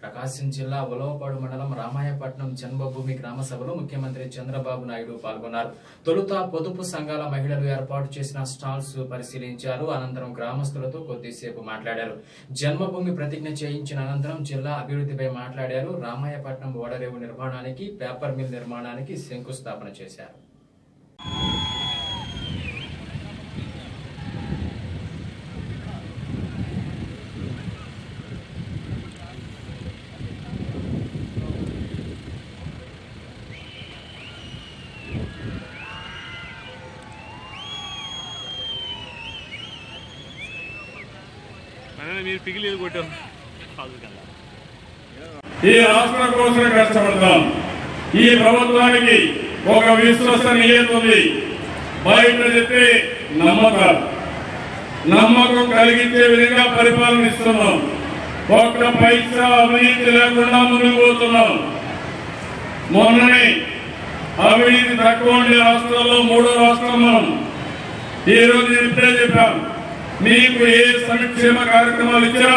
ప్రకాశం జిల్లా ఉలవపాడు మండలం రామాయపట్నం జన్మభూమి గ్రామ సభలో ముఖ్యమంత్రి చంద్రబాబు నాయుడు పాల్గొన్నారు తొలుత పొదుపు సంఘాల మహిళలు ఏర్పాటు చేసిన స్టాల్స్ పరిశీలించారు అనంతరం గ్రామస్తులతో కొద్దిసేపు మాట్లాడారు జన్మభూమి ప్రతిజ్ఞ చేయించిన అనంతరం జిల్లా అభివృద్ధిపై మాట్లాడారు రామాయపట్నం ఓడరేవు నిర్మాణానికి పేపర్ మిల్ నిర్మాణానికి శంకుస్థాపన చేశారు మనల్ని మీరు పిగిలి కొట్టాం ఈ రాష్ట్రం కోసం కష్టపడతాం ఈ ప్రభుత్వానికి ఒక విశ్వసనీయత ఉంది బయట చెప్తే నమ్మకాలు నమ్మకం కలిగించే విధంగా పరిపాలన ఇస్తున్నాం ఒక్క పైసా అవినీతి లేకుండా ముందుకు పోతున్నాం మొన్ననే అవినీతి తక్కువ ఉండే రాష్ట్రాల్లో మూడో రాష్ట్రం మనం ఈ రోజు నేను ఇప్పుడే చెప్పాను మీకు ఏ సంక్షేమ కార్యక్రమాలు ఇచ్చినా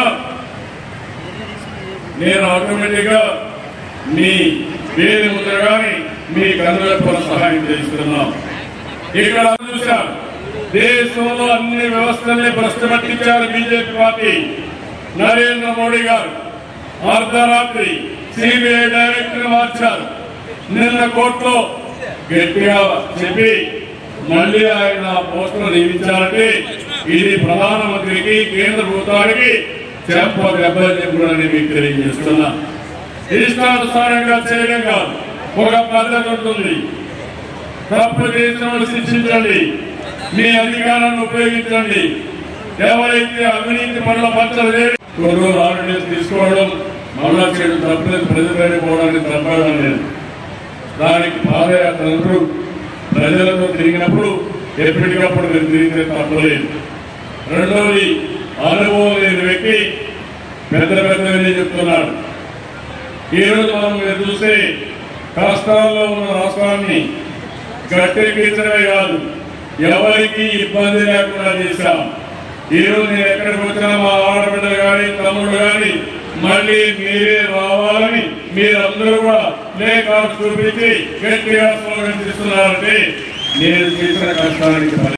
నేను ఆటోమేటిక్ గా మీ పేరు ముద్ర కానీ మీ కనుగొప్పల సహాయం చేస్తున్నాం ఇక్కడ చూశారు దేశంలో అన్ని వ్యవస్థల్ని భ్రష్టపట్టించారు బీజేపీ పార్టీ నరేంద్ర మోడీ గారు అర్ధరాత్రి సిబిఐ డైరెక్టర్ మార్చారు నిన్న కోర్టులో గట్టిగా చెప్పి మళ్ళీ ఆయన పోస్టులు నియమించాలంటే ఇది ప్రధానమంత్రికి కేంద్ర ప్రభుత్వానికి చెంప దెబ్బని కూడా నేను మీకు తెలియజేస్తున్నా ఇష్టానుసారంగా చేయడం కాదు ఒక పద్ధతి ఉంటుంది తప్పు చేసిన వాళ్ళు శిక్షించండి మీ అధికారాన్ని ఉపయోగించండి ఎవరైతే అవినీతి పనుల పచ్చలు లేని కొన్ని రోజులు హాలిడేస్ తీసుకోవడం మళ్ళా చేయడం తప్పలేదు ప్రజలు పోవడానికి తప్పడం లేదు దానికి పాదయాత్రలు ప్రజలతో తిరిగినప్పుడు ఎప్పటికప్పుడు మీరు తిరిగితే తప్పలేదు రెండవది అనుభవం లేని వ్యక్తి పెద్ద పెద్దవి చెప్తున్నాడు ఈ రోజు మనం మీరు చూస్తే కష్టాల్లో ఉన్న రాష్ట్రాన్ని గట్టెక్కించడమే కాదు ఎవరికి ఇబ్బంది లేకుండా చేశాం ఈ రోజు నేను ఎక్కడికి వచ్చినా మా ఆడబిడ్డలు కానీ తమ్ముడు కానీ మళ్ళీ మీరే రావాలని మీరందరూ కూడా లేఖ చూపించి గట్టిగా స్లోగన్ ఇస్తున్నారంటే నేను చేసిన కష్టానికి ఫలితం.